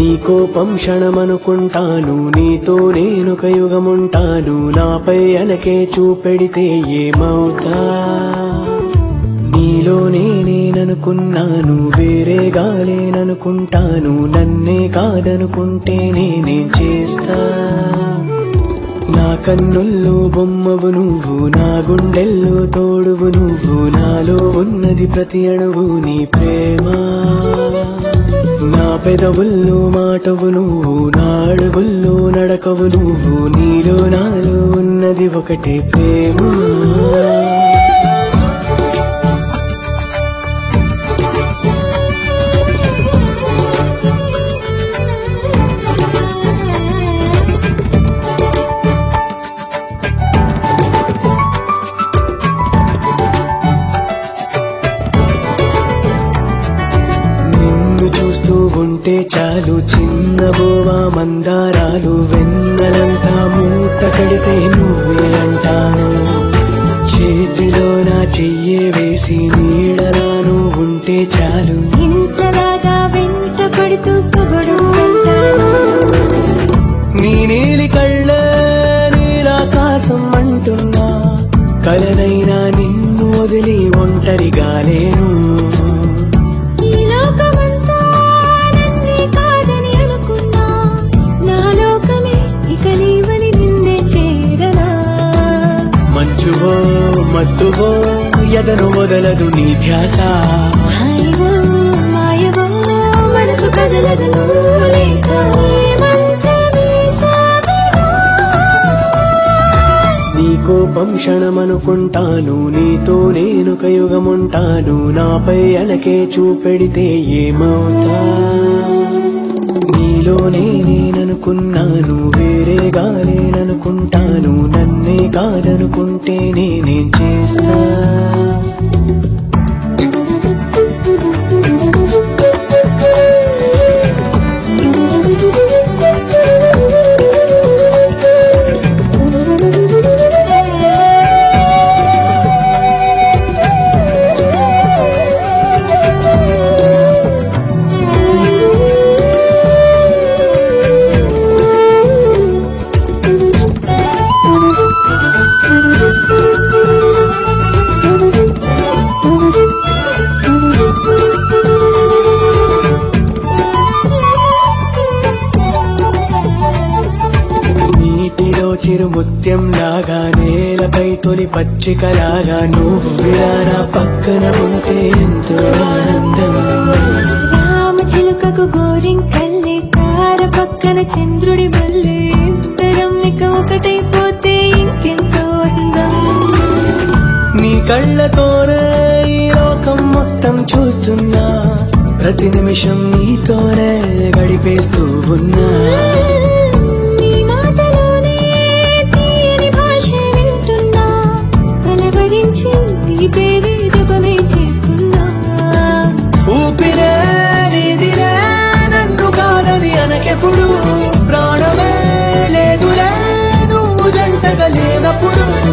నీ కోపం క్షణమనుకుంటాను నీతో నేనొక యుగముంటాను నాపై అలకే చూపెడితే ఏమవుతా నీలోనే నేననుకున్నాను వేరేగా లేననుకుంటాను నన్నే కాదనుకుంటే నేనేం చేస్తా నా కన్నుల్లో బొమ్మవు నువ్వు నా గుండెల్లో తోడువు నువ్వు నాలో ఉన్నది ప్రతి అణువు నీ ప్రేమ నా పెదవుల్లో మాటవు నువ్వు నా అడుగుల్లో నడకవు నువ్వు నీలో నాలో ఉన్నది ఒకటే ప్రేమ నిన్ను చూస్తూ ఉంటే చాలు చిన్న బోవా మందారాలు వెన్నెలంతా మూట కడితే నువ్వే అంటాను చేతిలో నా చెయ్యే వేసి నీడలాను ఉంటే చాలు ఇంతలాగా వెంట పడుతూ పొగడం అంటాను నీ నీలి కళ్ళ నీలాకాశం అంటున్నా కలనైనా నిన్ను వదిలి ఒంటరిగా లేను ఈ లోకమంతా నన్నే కాదని అనుకున్నా నా లోకమే ఇక నీవని నిన్నే చేరనా మంచువో మత్తువో ఎదను వదలదు నీ ధ్యాస హాయివో మాయవో మనసు కదలదు నువ్వు లేక ఏ మంత్రమే సాగదా నీ కోపం క్షణమనుకుంటాను నీతో నేనొక యుగముంటాను నాపై అలకే చూపెడితే ఏమవుతా నీలోనే నేననుకున్నాను వేరేగా లేననుకుంటాను నన్నే కాదనుకుంటే నేనేం చేస్తా నీటిలో చిరు ముత్యం లాగా నేలపై తొలి పచ్చికలాగా నువ్వు విరానా పక్కన ఉంటే ఎంతో ఆనందం రామ చిలుకకు గోరింకల్లే తార పక్కన చంద్రుడి వల్లే ఇద్దరం ఇక ఒకటైపోతే ఇంకెంతో అందం నీ కళ్ళతోనే ఈ లోకం మొత్తం చూస్తున్నా ప్రతి నిమిషం నీతోనే గడిపేస్తూ ఉన్నా నీ మాటలోనే తీయని భాష వింటున్నా కలవరించి ఈ పేరే జపమే చేస్తున్నా ఊపిరే నీదిలే నన్ను కాదని అనకెప్పుడు ప్రాణమే లేదులే నువ్వు జంటగా లేనప్పుడు